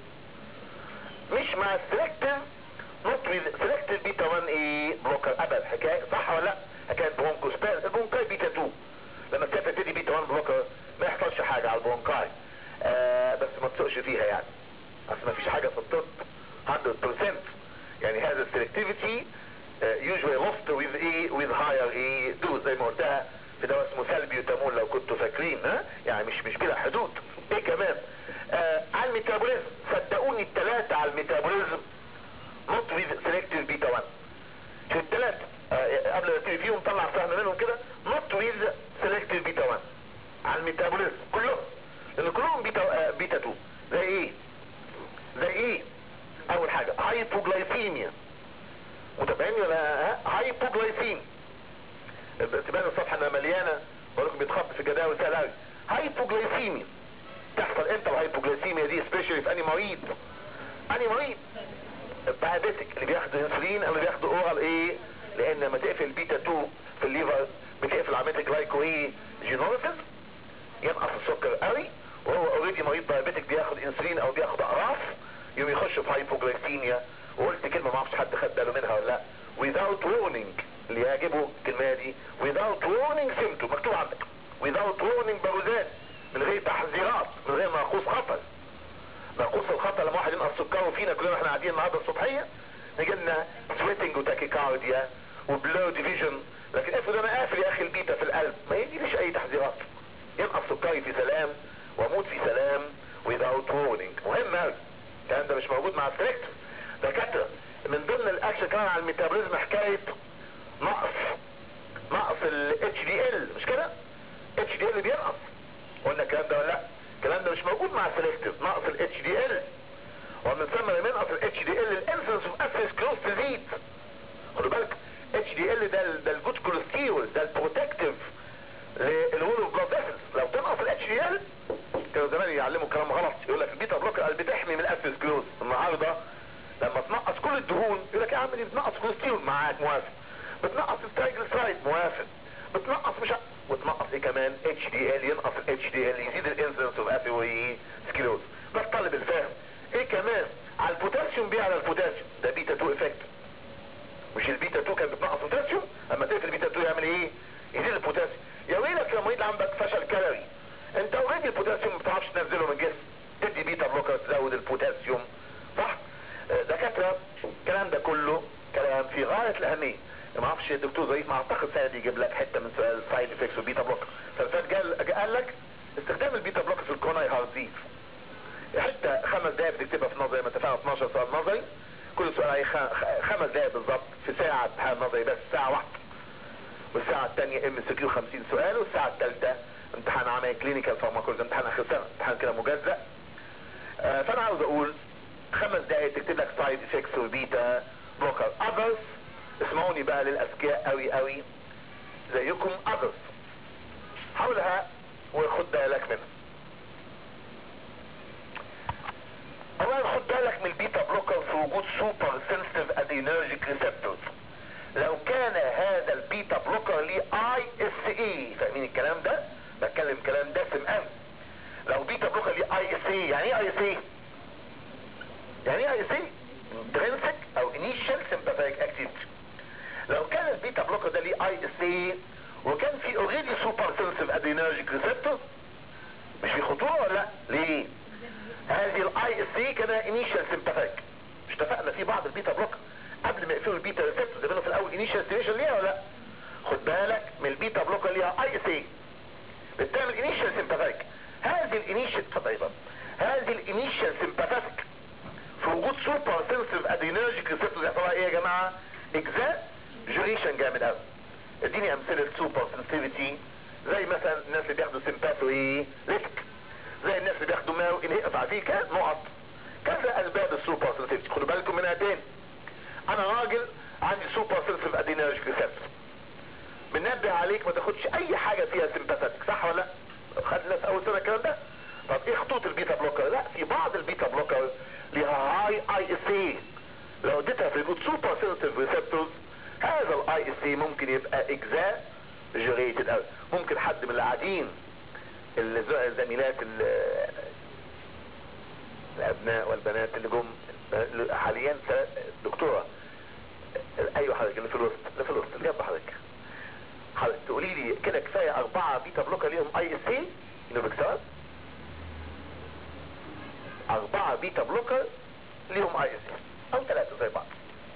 مش مع السلكتيف نوت ويز سلكتيف بيتا 1 ايه بلوكر ابدا حكايه صح ولا لا حكايه برونكوسباز البرونكاي بيتا 2 لما السيفه تدي بيتا 1 بلوكر ما يحصلش حاجه على البرونكاي آه بس ما تسوقش فيها يعني اصل ما فيش حاجه في الطب 100% يعني هذا السلكتيفيتي usually lost with ايه with higher ايه دوز زي ما قلتها في دواء اسمه سالبيوتامول لو كنتوا فاكرين ها يعني مش مش بلا حدود ايه كمان آه على الميتابوليزم صدقوني الثلاثه على الميتابوليزم not with selective beta 1 في الثلاثه آه قبل ما نبتدي فيهم طلع فهم منهم كده not with selective beta 1 على الميتابوليزم كلهم لان كلهم بيتا آه بيتا 2 زي ايه زي ايه اول حاجه هايبوجلايسيميا متابعيني ولا هايبوجلايسيميا تبان الصفحه انها مليانه بقول لكم بيتخط في جداول سهل قوي هايبوجلايسيميا تحصل امتى الهايبوجلايسيميا دي سبيشالي في انهي مريض انهي مريض الدايابيتك اللي بياخدوا انسولين او اللي بياخدوا اورال ايه لان لما تقفل بيتا 2 في الليفر بتقفل عمليه الجلايكو ايه جينوليسيس ينقص السكر قوي وهو اوريدي مريض دايابيتك بياخد انسولين او بياخد اقراص يوم يخش في هايبوجلايسيميا وقلت كلمه ما اعرفش حد خد باله منها ولا لا without warning اللي يعجبه الكلمه دي without warning symptom مكتوب عندك without warning بروزان من غير تحذيرات من غير ناقوس خطر ناقوس الخطر لما واحد ينقص سكره فينا كلنا احنا قاعدين النهارده الصبحيه نجي لنا سويتنج وتاكيكارديا وبلو ديفيجن لكن افرض انا قافل يا اخي البيتا في القلب ما يجيليش اي تحذيرات ينقص سكري في سلام واموت في سلام without warning مهم قوي الكلام ده مش موجود مع السلكتور دكاتره من ضمن الاكشن كمان على الميتابوليزم حكايه نقص نقص ال HDL مش كده؟ HDL بينقص قلنا الكلام ده ولا لا؟ الكلام ده مش موجود مع السلكتيف نقص ال HDL ومن ثم لما ينقص ال HDL الانسنس اوف اثيروسكلوز تزيد خدوا بالك HDL ده ال ده الجود كوليسترول ده البروتكتيف للول اوف بلاد فيسلز لو تنقص ال HDL كانوا زمان يعلموا كلام غلط يقول لك البيتا بلوكر بتحمي من الاثيروسكلوز النهارده لما تنقص كل الدهون يقول لك يا عم دي بتنقص كوليسترول معاك موافق بتنقص الترايجلسرايد موافق بتنقص مش وتنقص ايه كمان اتش دي ال ينقص الاتش دي ال يزيد الانسنس اوف اثيروي سكلوز بس طالب الفهم ايه كمان على البوتاسيوم بيعلى البوتاسيوم ده بيتا 2 افكت مش البيتا 2 كانت بتنقص بوتاسيوم اما تقفل البيتا 2 يعمل ايه يزيد البوتاسيوم يا ويلك يا مريض عندك فشل كلوي انت اوريدي البوتاسيوم ما بتعرفش تنزله من الجسم تدي بيتا بلوكر تزود البوتاسيوم صح دكاتره الكلام ده كله كلام في غايه الاهميه ما اعرفش الدكتور ظريف ما اعتقد سعد يجيب لك حته من سؤال سايد افكتس والبيتا بلوكر فالفات قال قال لك استخدام البيتا بلوكر في الكوروناري هارت ديز حته خمس دقائق بتكتبها في نظري ما اتفقنا 12 سؤال نظري كل سؤال عليه خمس دقائق بالظبط في ساعه امتحان نظري بس ساعه واحده والساعه الثانيه ام سي كيو 50 سؤال والساعه الثالثه امتحان عملي كلينيكال فارماكولوجي امتحان اخر سنه امتحان كده مجزأ آه فانا عاوز اقول خمس دقائق تكتب لك سايد افكتس والبيتا بلوكر اذرز اسمعوني بقى للاذكياء قوي قوي زيكم اذرز حولها وخد بالك منها اولا خد بالك من البيتا بلوكر في وجود سوبر سنسيتيف ادينرجيك ريسبتورز لو كان هذا البيتا بلوكر ليه اي اس اي فاهمين الكلام ده بتكلم كلام دسم قوي لو بيتا بلوكر ليه اي اس اي يعني ايه اي اس اي يعني ايه اي اس اي انترنسك او انيشال سمباثيك اكتيفيتي لو كان البيتا بلوكر ده ليه اي اس اي وكان في اوريدي سوبر سنسيف ادينرجيك ريسبتور مش في خطوره ولا لا ليه هذه الاي اس اي كان انيشال سمباثيك مش اتفقنا في بعض البيتا بلوكر قبل ما يقفلوا البيتا ريسبتور زي في الاول انيشال ستيشن ليها ولا لا خد بالك من البيتا بلوكر ليها اي اس اي بتعمل انيشال سمباثيك هذه الانيشال اتفضل هذه الانيشال سمباثيك في وجود سوبر سنسيف ادينرجيك ريسبتور يحصلها ايه يا جماعه اجزاء جوريشن جامد قوي اديني امثله سوبر سنسيفيتي زي مثلا الناس اللي بياخدوا سمباثو ايه ليتك زي الناس اللي بياخدوا ماو انهي فيه كان نقط كذا اسباب السوبر سنسيفيتي خدوا بالكم منها تاني انا راجل عندي سوبر سنسيف ادينرجيك ريسبتور بننبه عليك ما تاخدش اي حاجه فيها سمباثيك صح ولا لا خدنا في اول سنه الكلام ده طب ايه خطوط البيتا بلوكر لا في بعض البيتا بلوكر ليها هاي اي اس اي لو اديتها في وجود سوبر سنسيف ريسبتورز هذا الاي اس اي ممكن يبقى اجزاء جريتد قوي ممكن حد من اللي قاعدين الزميلات الابناء والبنات اللي جم حاليا دكتوره ايوه حضرتك اللي في الوسط اللي في الوسط اللي جنب حضرتك حضرتك تقولي لي كده كفايه اربعه بيتا بلوكر ليهم اي اس سي انوفكسار اربعه بيتا بلوكر ليهم اي اس سي او ثلاثه زي بعض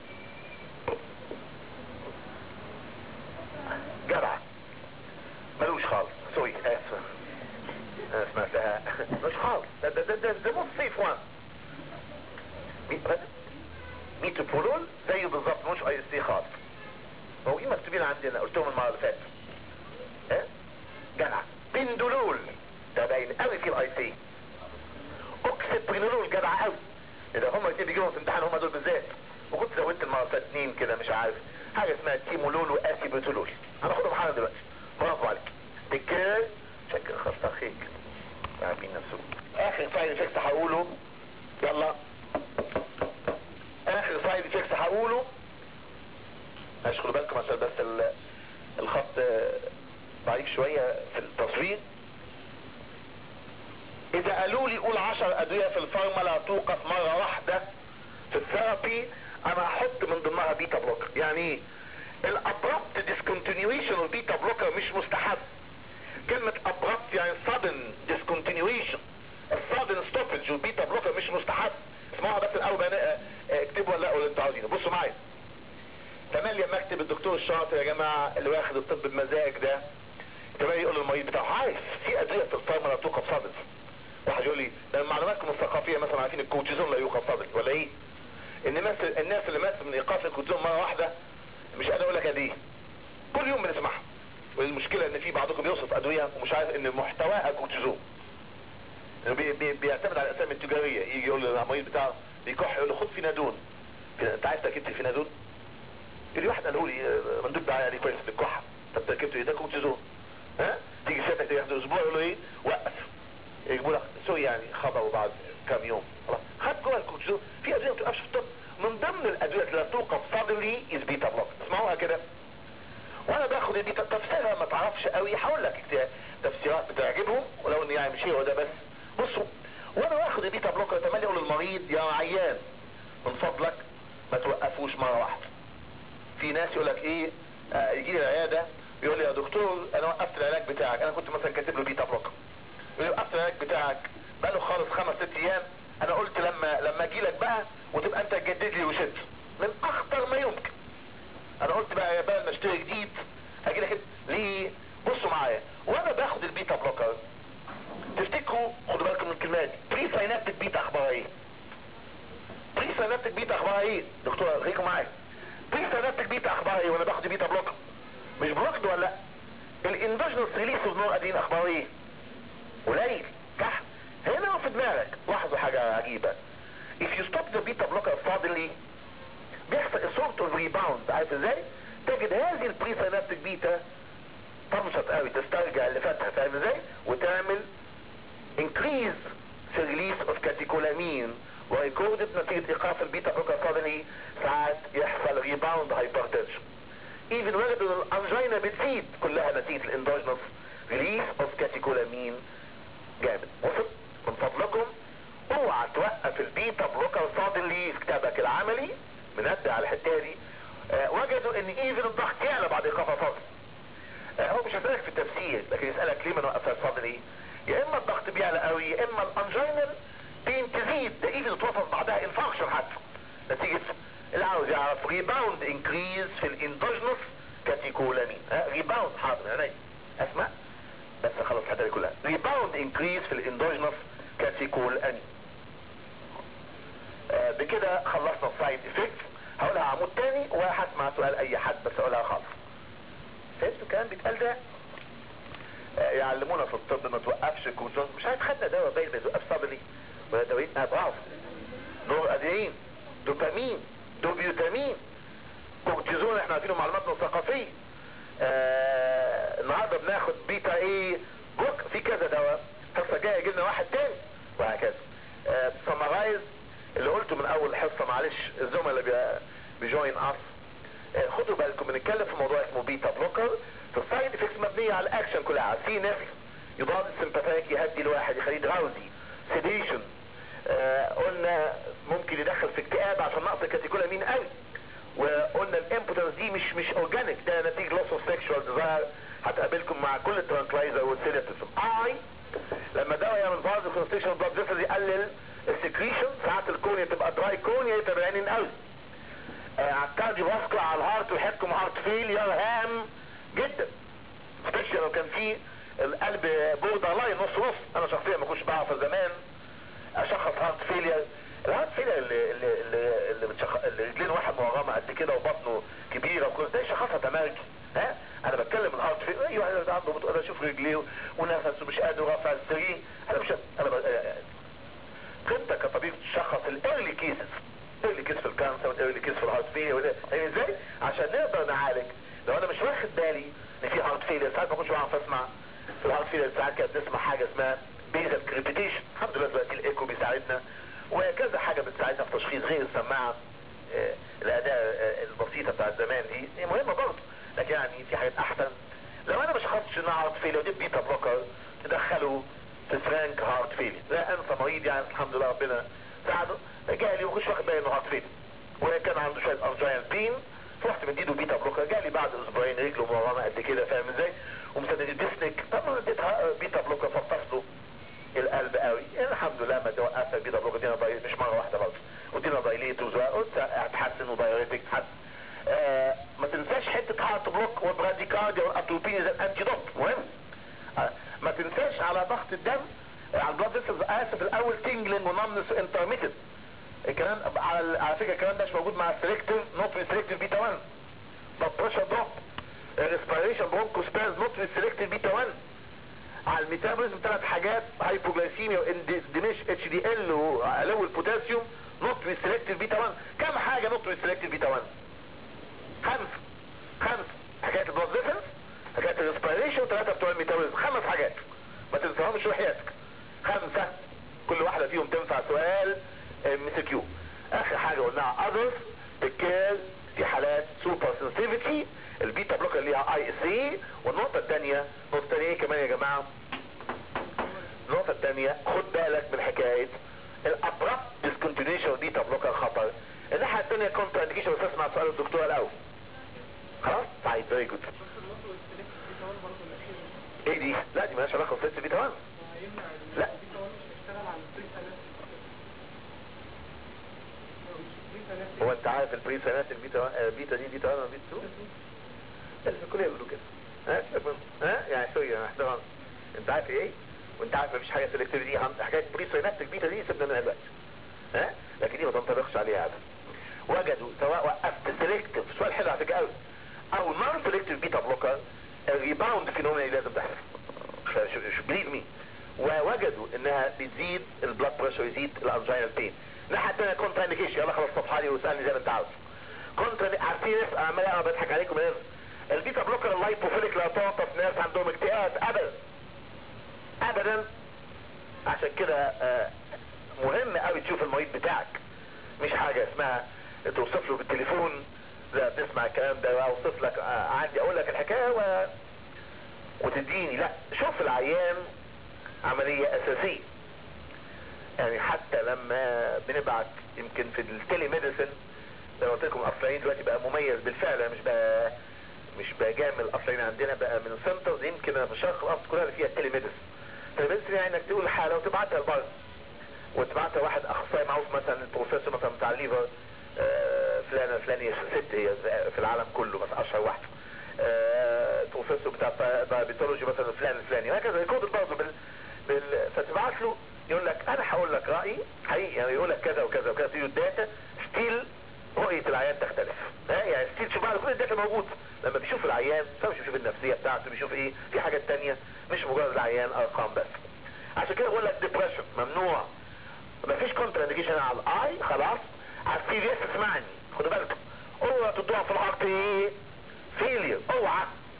جدع ملوش خالص سوري اسف انا سمعتها ملوش خالص ده ده ده ده ده مو سيف وان ميتوبولول زيه بالظبط مش اي اس سي خالص هو ايه مكتوبين عندنا قلتهم المره اللي فاتت ها جدع بندولول ده باين قوي في الاي سي اوكسيبرينولول جدع قوي اذا هم الاثنين بيجيبهم في امتحان هم دول بالذات وكنت زودت المره اللي فاتت اثنين كده مش عارف حاجه اسمها تيمولول واسيبوتولول هناخدهم حالا دلوقتي برافو عليك تكر شكر خاصة اخيك عارفين نفسه اخر سايد افكت هقوله يلا اخر سايد افكت هقوله ماشي خدوا بالكم عشان بس ال- الخط ضعيف شوية في التصوير اذا قالوا لي قول 10 ادوية في الفارما توقف مرة واحدة في الثيرابي انا احط من ضمنها بيتا بلوكر يعني ايه الابربت ديسكونتينيويشن البيتا بلوكر مش مستحب كلمة abrupt يعني sudden discontinuation السادن ستوبج والبيتا بلوكر مش مستحب اسمعوا بس الاول بقى اه، اه، اكتبوا ولا لا اللي انتوا عاوزينه بصوا معايا تمام لما اكتب الدكتور الشاطر يا جماعه اللي واخد الطب بمزاج ده تمام يقول للمريض بتاعه عارف في ادويه في الفارما لا توقف صدر واحد يقول لي ده من معلوماتكم الثقافيه مثلا عارفين الكورتيزون لا يوقف صدري ولا ايه؟ الناس الناس اللي ماتت من ايقاف الكورتيزون مره واحده مش قادر اقول لك قد ايه كل يوم بنسمعها والمشكله ان في بعضكم بيوصف ادويه ومش عارف ان محتواها كورتيزون إنه بي بي بيعتمد على الاسامي التجاريه يجي يقول للمريض بتاعه بيكح يقول له خد فينادون انت عارف تركيبه الفينادون؟ يقول لي واحد قاله لي آه، مندوب دعايه عليه كويس للكحه طب تركيبته ايه ده كورتيزون ها تيجي سنه ياخد اسبوع يقول له ايه وقف يجيبوا لك سوري يعني خبر بعد كام يوم خلاص خد جوه الكورتيزون في ادويه ما بتوقفش في الطب من ضمن الادويه اللي لا توقف صدري از بيتا بلوك اسمعوها كده وانا باخد البيتا تفسيرها ما تعرفش قوي هقول لك اكت- تفسيرات بتعجبهم ولو ان يعني مش هي وده بس بصوا وانا باخد البيتا بلوكر تملي اقول للمريض يا عيان من فضلك ما توقفوش مره واحده في ناس يقول لك ايه آه يجي لي العياده يقول لي يا دكتور انا وقفت العلاج بتاعك انا كنت مثلا كاتب له بيتا بلوكر يقول لي وقفت العلاج بتاعك بقاله خالص خمس ست ايام انا قلت لما لما اجي لك بقى وتبقى انت تجدد لي وشد من اخطر ما يمكن انا قلت بقى يا بقى لما اشتري جديد اجي لك ليه بصوا معايا وانا باخد البيتا بلوكر تفتكروا خدوا بالكم من الكلمات بري ساينابتك بيتا اخبارها ايه بري ساينابتك بيتا اخبارها ايه دكتور خليكم معايا بري ساينابتك بيتا اخبارها ايه وانا باخد بيتا بلوكر مش بلوكد ولا لا الاندوجينوس ريليس اوف نور ادين اخباره ايه قليل صح هنا في دماغك لاحظوا حاجه عجيبه if you stop the beta blocker suddenly بيحصل sort of rebound عارف ازاي تجد هذه البري ساينابتك بيتا تنشط قوي تسترجع اللي فاتها فاهم ازاي وتعمل increase في release of catecholamine وريكوردد نتيجة ايقاف البيتا بلوكر suddenly ساعات يحصل rebound hypertension even وجدوا ان الانجينا بتزيد كلها نتيجة الاندوجينوس release of catecholamine جامد وصل من فضلكم اوعى توقف البيتا بلوكر suddenly في كتابك العملي بنبدا على الحته دي آه وجدوا ان ايفن الضغط يعلى بعد ايقافها فضل آه هو مش هيسالك في التفسير لكن يسالك ليه ما نوقفهاش صدري يا اما الضغط بيعلى قوي يا اما الانجينال بين تزيد ده ايفن توصل بعدها انفاكشن حتى نتيجه اللي عاوز يعرف ريباوند انكريز في الاندوجينوس كاتيكولامين آه ريباوند حاضر عينيا اسمع بس خلاص الحته دي كلها ريباوند انكريز في الاندوجينوس كاتيكولامين آه بكده خلصنا السايد افكت هقولها عمود تاني وهسمع سؤال اي حد بس اقولها خالص فهمتوا الكلام بيتقال ده آه يعلمونا في الطب ما توقفش كورتيزون مش عارف خدنا دواء باين ما توقفش صدري ولا دواء اضعاف نور ادرينالين دوبامين دوبيوتامين كورتيزون احنا عارفينه معلوماتنا الثقافيه آه النهارده بناخد بيتا ايه بوك في كذا دواء الحصه الجايه يجي لنا واحد تاني وهكذا آه سمرايز اللي قلته من اول حصه معلش الزملاء اللي بيجوين اس آه خدوا بالكم بنتكلم في موضوع اسمه بيتا بلوكر في السايد افكتس مبنيه على الاكشن كلها سي نفس يضاد السمباثيك يهدي الواحد يخليه دراوزي سيديشن آه كل الترانكلايزر والسيداتيف اي لما دواء يعمل فازو كونستيشن بلاد فيسل يقلل السكريشن ساعات الكونيا تبقى دراي كونيا تبقى عينين قوي آه على الكارديو فاسكولار على الهارت ويحكم هارت فيلير هام جدا سبيشال لو كان في القلب بوردر لاين نص نص انا شخصيا ما كنتش بعرف زمان اشخص هارت فيلير الهارت فيلير اللي اللي اللي, اللي, بتشخ... اللي رجلين واحد مغرمه قد كده وبطنه كبيره وكل ده شخصها تماركي ها انا بتكلم الهارت فيلير ايوه انا عنده بتقول اشوف رجليه ونفسه مش قادر رافع السرير انا مش انا ب... انت كطبيب تشخص الايرلي كيسز ايرلي كيس في الكانسر والايرلي كيس في الهارت فيلير يعني ازاي عشان نقدر نعالج لو انا مش واخد بالي ان في هارت فيلير ساعات ما كنتش بعرف اسمع في الهارت فيلير ساعات كانت نسمع حاجه اسمها بيزل كريبيتيشن الحمد لله دلوقتي الايكو بيساعدنا وكذا حاجه بتساعدنا في تشخيص غير السماعه آه الاداء آه البسيطه بتاعت زمان دي هي مهمه برضه لكن يعني في حاجات احسن لو انا ما شخصتش ان هارت فيلير دي بيتا بلوكر تدخله في فرانك هارت فيلير لا انسى مريض يعني الحمد لله ربنا ساعده جالي ومش واخد بالي انه هارت فيلير وكان عنده شويه ارجاين بين رحت مديله بيتا بلوكر جالي بعد اسبوعين رجله مورمه قد كده فاهم ازاي ومسدد الديسنك طبعا اديتها بيتا بلوكر فطفت له القلب قوي يعني الحمد لله ما توقفت البيتا بلوكر دينا ضايل مش مره واحده برضه ودينا دايليتوز قلت هتحسن ودايوريتك تحسن آه ما تنساش حته هارت بلوك والبراديكارديا والاتروبين زي الانتيدوت مهم آه ما تنساش على ضغط الدم على البلاد فيسلز اسف الاول تنجلنج ونمنس انترميتد الكلام على على فكره الكلام ده مش موجود مع السلكتيف نوت سيلكتيف بيتا 1 بلاد بريشر دروب الريسبيريشن برونكو سباز نوت سيلكتيف بيتا 1 على الميتابوليزم ثلاث حاجات هايبوجلايسيميا واندمش اتش دي ال وعلو البوتاسيوم نوت سيلكتيف بيتا 1 كم حاجه نوت سيلكتيف بيتا 1 خمسه خمسه حكايه البلاد فيسلز حكايه الريسبيريشن وثلاثه بتوع الميتابوليزم خمس حاجات ما تنساهمش وحياتك خمسه كل واحده فيهم تنفع سؤال ام سي كيو اخر حاجه قلناها اذرز تكال في حالات سوبر سنسيفيتي البيتا بلوكر ليها اي سي والنقطه الثانيه النقطه الثانيه كمان يا جماعه النقطه الثانيه خد بالك من حكايه الابرابت ديسكونتينيوشن بيتا بلوكر خطر الناحيه الثانيه كونتر انديكيشن بس اسمع سؤال الدكتور الاول خلاص طيب فيري جود ايه دي لا دي مالهاش علاقه بست بيتا 1 لا هو انت عارف البري سنات البيتا بيتا دي بيتا 1 ولا بيتا 2 الكل يقولوا كده ها ها يعني سوري انا احترام انت عارف ايه وانت عارف مفيش حاجه سيلكتيف دي حكايه بري سنات البيتا دي سيبنا منها دلوقتي ها لكن دي ما تنطبقش عليها ابدا وجدوا سواء وقفت سيلكتيف سؤال حلو على فكره قوي او نون سيلكتيف بيتا بلوكر الريباوند فينومينا دي لازم تحصل بليف مي ووجدوا انها بتزيد البلاد بريشر يزيد الانجينال بين الناحيه الثانيه كونترا انديكيشن يلا خلاص صفحه لي واسالني زي ما انت عاوز كونترا عارفين ناس عمال انا بضحك عليكم ناس البيتا بلوكر اللايبوفيليك لا تعطف ناس عندهم اكتئاب ابدا ابدا عشان كده آه مهم قوي تشوف المريض بتاعك مش حاجه اسمها توصف له بالتليفون لا بتسمع الكلام ده اوصف لك آه عندي اقول لك الحكايه و... وتديني لا شوف العيان عمليه اساسيه يعني حتى لما بنبعت يمكن في التيلي ميديسن زي ما قلت لكم الافلاين دلوقتي بقى مميز بالفعل مش بقى مش بجامل الافلاين عندنا بقى من سنترز يمكن في الشرق الاوسط كلها اللي فيها التيلي ميديسن التيلي ميديسن يعني انك تقول الحاله وتبعتها لبره وتبعتها واحد اخصائي معروف مثلا البروفيسور مثلا بتاع الليفر آه فلانه فلانيه ست هي في العالم كله مثلا اشهر واحده آه البروفيسور بتاع بيتولوجي مثلا فلان الفلاني وهكذا يكون برضه بال... بال... فتبعت له يقول لك انا هقول لك رايي حقيقي يعني يقول لك كذا وكذا وكذا تيجي الداتا ستيل رؤيه العيان تختلف ها يعني ستيل شوف بعد كل الداتا موجود لما بيشوف العيان مش بيشوف النفسيه بتاعته بيشوف ايه في حاجات تانية مش مجرد العيان ارقام بس عشان كده بقول لك ديبريشن ممنوع مفيش كونتر انديكيشن على الاي خلاص على السي في اس اسمعني خدوا بالكم اوعى تدوها في الهارت ايه فيلير اوعى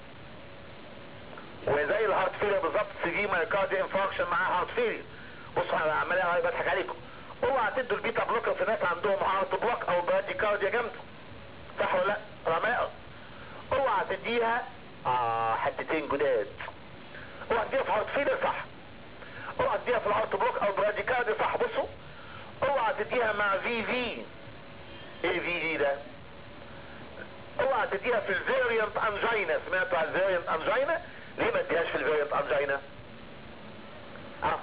وزي الهارت فيلير بالظبط سي في مايوكارديا انفاركشن معاه هارت فيلير بصوا انا عمال بضحك عليكم اوعى تدوا البيتا بلوكر في ناس عندهم هارت بلوك او براديكارديا جامده صح ولا لا؟ رماء اوعى تديها اه حتتين جداد اوعى تديها في هارت فيلر صح اوعى تديها في الهارت بلوك او براديكارديا صح بصوا اوعى تديها مع في في ايه في في ده؟ اوعى تديها في الفيريانت انجينا سمعتوا على الفيريانت انجينا ليه ما اديهاش في الفيريانت انجينا اه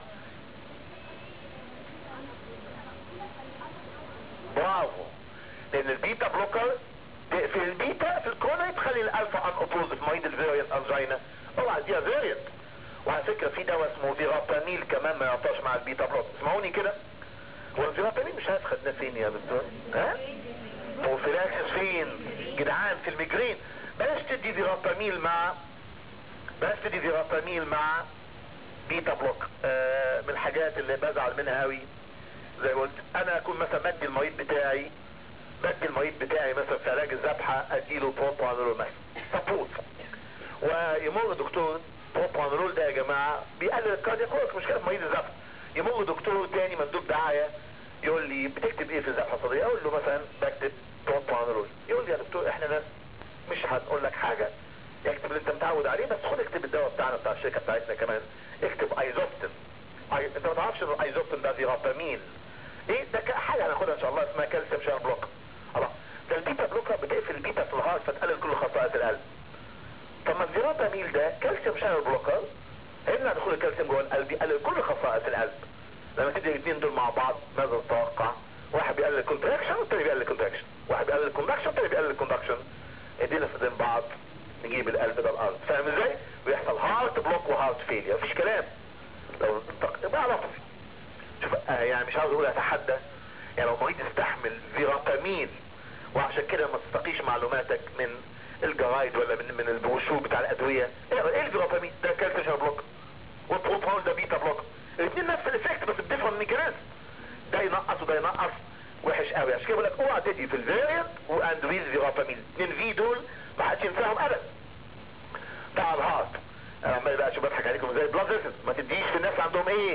برافو لان البيتا بلوكر تقفل البيتا في الكورونري تخلي الالفا ان اوبوز في مريض الفيريانت انجينا اوعى اديها فيريانت وعلى فكره في دواء اسمه فيراباميل كمان ما يعطاش مع البيتا بلوك اسمعوني كده هو الفيراباميل مش عارف خدناه فين يا دكتور ها بروفيلاكسس فين جدعان في الميجرين بلاش تدي فيراباميل مع بلاش تدي فيراباميل مع بيتا بلوك آه من الحاجات اللي بزعل منها قوي زي ما قلت انا اكون مثلا بدي المريض بتاعي بدي المريض بتاعي مثلا في علاج الذبحه اديله بروبانولول مثلا سبوت ويمر دكتور بروبانولول ده يا جماعه بيقلل الكاردياك مش كده في مريض الذبحه يمر دكتور تاني مندوب دعايه يقول لي بتكتب ايه في الذبحه الصدريه اقول له مثلا بكتب بروبانولول يقول لي يا دكتور احنا ناس مش هنقول لك حاجه اكتب اللي انت متعود عليه بس خد اكتب الدواء بتاعنا بتاع الشركه بتاعتنا كمان اكتب ايزوبتين أي... انت ما تعرفش ان الايزوبتين ده فيرابامين ايه ده حاجه هناخدها ان شاء الله اسمها كالسيوم شان بلوك الله ده البيتا بلوكر بتقفل البيتا في الهارت فتقلل كل خصائص القلب طب ما الفيراباميل ده كالسيوم شان بلوكر هيمنع دخول الكالسيوم جوه القلب يقلل كل خصائص القلب لما تدي الاثنين دول مع بعض ماذا تتوقع واحد بيقلل الكونتراكشن والتاني بيقلل الكونتراكشن واحد بيقلل الكوندكشن والتاني بيقلل الكوندكشن ايدينا في ايدين بعض نجيب القلب ده الارض فاهم ازاي ويحصل هارت بلوك وهارت فيلير مفيش كلام لو بعرف شوف آه يعني مش عاوز اقول اتحدى يعني لو مريض يستحمل فيرابامين وعشان كده ما تستقيش معلوماتك من الجرايد ولا من من البروشور بتاع الادويه ايه ايه الفيرابامين ده كالسيوم بلوك والبروبانول ده بيتا بلوك الاثنين نفس الايفكت بس بديفرنت ميكانيزم ده ينقص وده ينقص وحش قوي عشان كده بقول لك اوعى تدي في الفيريانت واند ويز فيرابامين الاثنين في دول ما حدش ينساهم ابدا بتاع الهارت انا عمال بقى اشوف بضحك عليكم زي البلاد فيسل ما تديش في الناس عندهم ايه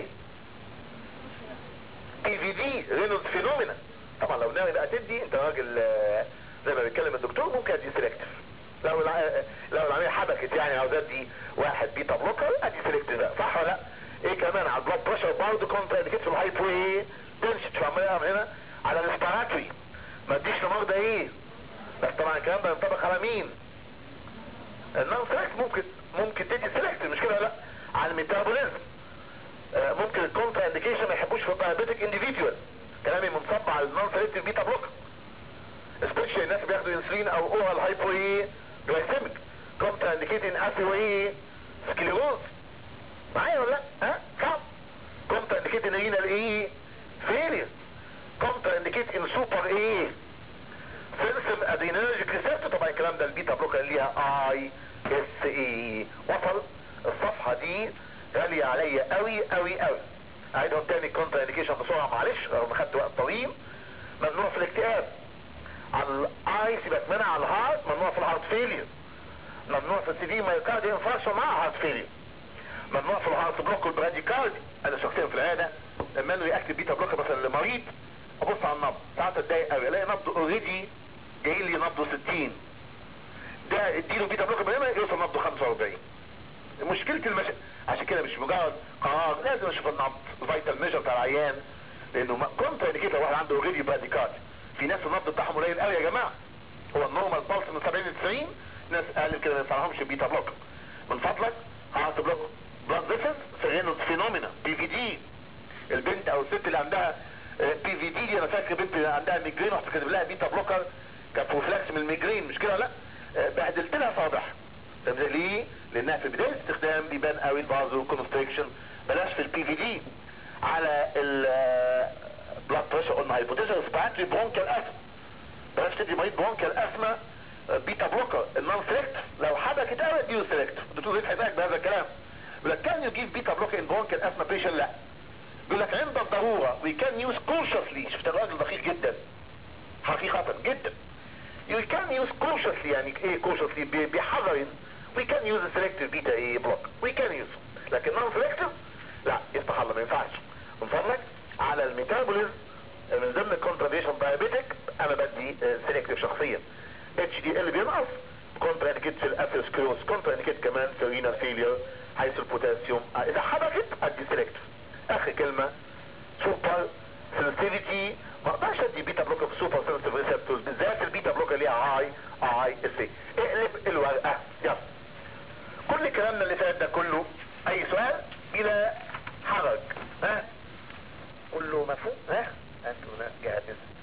بي في دي رينولد فينومينا طبعا لو ناوي بقى تدي انت راجل زي ما بيتكلم الدكتور ممكن ادي سيلكتيف لو الع... لو العمليه حبكت يعني عاوز ادي واحد بيتا بلوكر ادي سيلكتيف بقى صح ولا لا؟ ايه كمان على البلاد بريشر برضه كونتر انديكيت في الهايبو ايه؟ تنشط في عمليه من هنا على الاسبيراتوري ما اديش لمرضى ايه؟ بس طبعا الكلام ده ينطبق على مين؟ النون سيلكت ممكن ممكن تدي سيلكت مش كده لا على الميتابوليزم آه ممكن الكونتر انديكيشن ما يحبوش في الدايابيتك انديفيدوال كلامي منصب على النون سيلكتيف بيتا بلوك سبيشال الناس بياخدوا انسولين او اورال هايبو ايه جلايسيميك كونتر انديكيتنج اسيو ايه سكليروز معايا ولا لا ها صعب كونتر انديكيتنج رينال ايه فيلير كونتر انديكيتنج سوبر ايه سيلسم ادينرجيك ريسبتور طبعا الكلام ده البيتا بلوكر ليها اي اس اي وصل الصفحه دي غاليه عليا قوي قوي قوي اعيدهم تاني كونتر انديكيشن بسرعه معلش رغم خدت وقت طويل ممنوع في الاكتئاب على الاي سيبك منها على الهارت ممنوع في الهارت فيلير ممنوع في السي في مايوكاردي انفارشن مع هارت فيلير ممنوع في الهارت بلوك والبراديكاردي انا شخصيا في العياده لما انه ياكتب بيتا بلوك مثلا لمريض ابص على النبض ساعات اتضايق قوي الاقي نبضه اوريدي جاي لي نبضه 60 ده اديله بيتا بلوك من هنا يوصل نبضه 45 مشكله المش... عشان كده مش مجرد قرار لازم اشوف النبض الفيتال ميجر بتاع العيان لانه كنت انديكيت لو واحد عنده اوريدي براديكاردي في ناس النبض بتاعهم قليل قوي يا جماعه هو النورمال بالس من 70 ل 90 ناس قال كده ما ينفعهمش بيتا بلوك من فضلك هارت بلوك بلاد فيسز سيرينوس فينومينا بي في دي البنت او الست اللي عندها بي في دي دي انا فاكر بنت اللي عندها ميجرين رحت كاتب لها بيتا بلوكر كبروفلاكس من الميجرين مش كده لا بهدلت لها صابح ليه؟ لانها في بدايه الاستخدام بيبان قوي الفازو كونستريكشن بلاش في البي في دي على البلاد بريشر قلنا هايبوتيزم سباتري برونكال اسما بلاش تدي مريض برونكال اسما بيتا بلوكر النون سيلكت لو حبكت قوي اديله سيلكت الدكتور يضحك بهذا الكلام يقول لك كان يو جيف بيتا بلوكر ان برونكال اسما بيشن لا يقول لك عند الضروره وي كان يوز كونشسلي شفت الراجل دقيق جدا حقيقه جدا يو كان يوز كونشسلي يعني ايه كونشسلي بحذر وي كان يوز سيلكتيف بيتا ايه بلوك وي كان يوز لكن نون سيلكتيف لا يفتح الله ما ينفعش من فضلك على الميتابوليزم من ضمن الكونتراديشن دايابيتك انا بدي سيلكتيف شخصيا اتش دي ال بينقص كونترا انديكيت في الاثيروسكلوز كونترا انديكيت كمان في رينال فيلير حيث البوتاسيوم اذا حبكت ادي سيلكتيف اخر كلمه سوبر سنسيتيفيتي ما اقدرش ادي بيتا بلوكر في سوبر سنسيتيف ريسبتورز بالذات البيتا بلوكر ليها هاي اي اس اي اقلب الورقه يلا كل الكلام كلامنا اللي فات ده كله اي سؤال بلا حرج ها كله مفهوم ها انتوا جاهزين